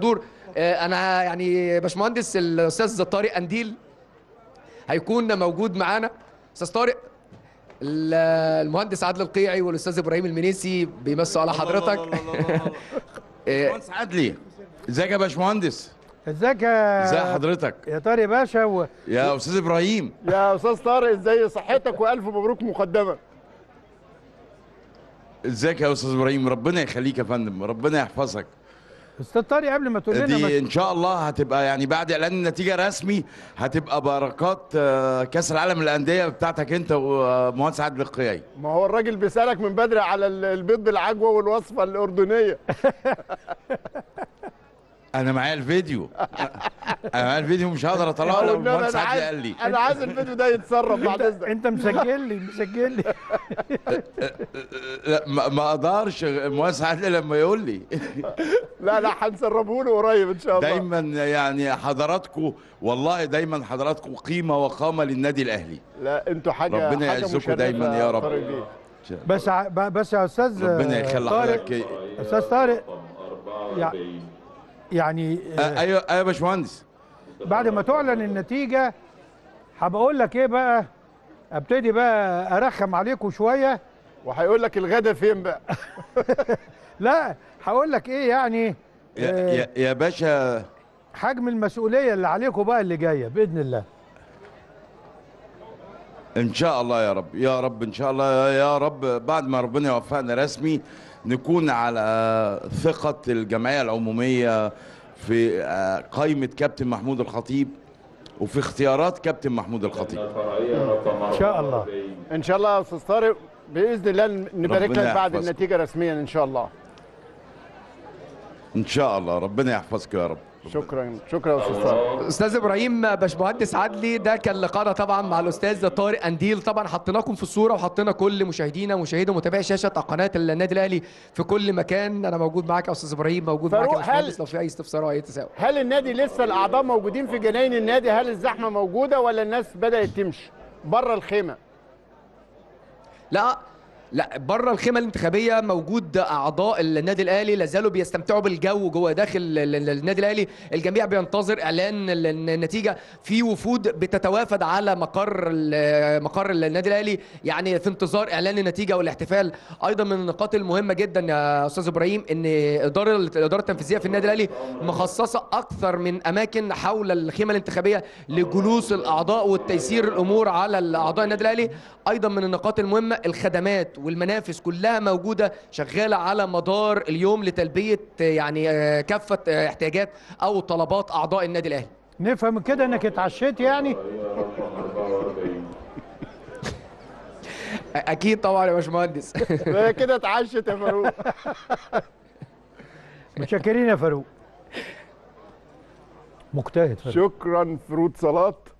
الحضور آه، انا يعني باشمهندس الاستاذ طارق انديل هيكون موجود معانا استاذ طارق ال- المهندس عادل القيعي والاستاذ ابراهيم المنيسي بيمسوا على حضرتك آه، باشمهندس عدلي ازيك يا باشمهندس ازيك يا ازي حضرتك يا طارق باشا و... يا استاذ ابراهيم يا استاذ طارق ازاي صحتك والف مبروك مقدما ازيك يا استاذ ابراهيم ربنا يخليك يا فندم ربنا يحفظك استاذ طارق قبل ما تقول لنا دي مش... ان شاء الله هتبقى يعني بعد اعلان النتيجه رسمي هتبقى بركات آه، كاس العالم للانديه بتاعتك انت ومهندس عادل القيعي ما هو الراجل بيسالك من بدري على ال- البيض بالعجوه والوصفه الاردنيه انا معايا الفيديو انا معايا الفيديو مش هقدر اطلعه لو والنبي المهندس انا عادل عايز قال لي انا عايز الفيديو ده يتسرب بعد اذنك انت مسجل لي مسجل لي لا ما ما اقدرش المهندس عادل لما يقول لي لا لا هنسربه له قريب ان شاء الله دايما يعني حضراتكم والله دايما حضراتكم قيمه وقامه للنادي الاهلي لا انتوا حاجه ربنا حاجة يعزكم مشرفة دايما يا رب. طارق بيه. بس ع- ب- بس يا استاذ ربنا يخلي طارق حضرتك استاذ طارق يع- يعني آه، آه، ايوه ايوه يا باشمهندس بعد ما تعلن النتيجه هبقول لك ايه بقى ابتدي بقى ارخم عليكم شويه وهيقول لك الغدا فين بقى لا هقول لك ايه يعني يا, آه، يا, يا باشا حجم المسؤوليه اللي عليكم بقى اللي جايه باذن الله ان شاء الله يا رب يا رب ان شاء الله يا رب بعد ما ربنا يوفقنا رسمي نكون على ثقة الجمعية العمومية في آه، قائمة كابتن محمود الخطيب وفي اختيارات كابتن محمود الخطيب ان شاء الله ان شاء الله يا استاذ طارق باذن الله نبارك ربنا لك بعد يحفظك. النتيجه رسميا ان شاء الله ان شاء الله ربنا يحفظك يا رب شكرا شكرا يا استاذ طارق استاذ ابراهيم باشمهندس عدلي ده كان لقاءنا طبعا مع الاستاذ طارق انديل طبعا حطيناكم في الصوره وحطينا كل مشاهدينا ومشاهدي ومتابعي شاشه قناه النادي الاهلي في كل مكان انا موجود معاك يا استاذ ابراهيم موجود معاك يا فاروق، هل- باشمهندس لو في اي استفسار او اي تساؤل هل النادي لسه الاعضاء موجودين في جناين النادي هل الزحمه موجوده ولا الناس بدات تمشي بره الخيمه لا لا بره الخيمه الانتخابيه موجود اعضاء النادي الاهلي لا زالوا بيستمتعوا بالجو جوه داخل ال- ال- النادي الاهلي الجميع بينتظر اعلان ال- النتيجه في وفود بتتوافد على مقر ال- مقر النادي الاهلي يعني في انتظار اعلان النتيجه والاحتفال ايضا من النقاط المهمه جدا يا استاذ ابراهيم ان اداره الاداره التنفيذيه في النادي الاهلي مخصصه اكثر من اماكن حول الخيمه الانتخابيه لجلوس الاعضاء والتيسير الامور على اعضاء النادي الاهلي ايضا من النقاط المهمه الخدمات والمنافس كلها موجوده شغاله على مدار اليوم لتلبيه يعني آه، كافه آه، احتياجات او طلبات اعضاء النادي الاهلي نفهم كده انك اتعشيت يعني اكيد طبعا يا باشمهندس هي كده اتعشت يا فاروق متشكرين يا فاروق مجتهد فاروق شكرا فروت صلاه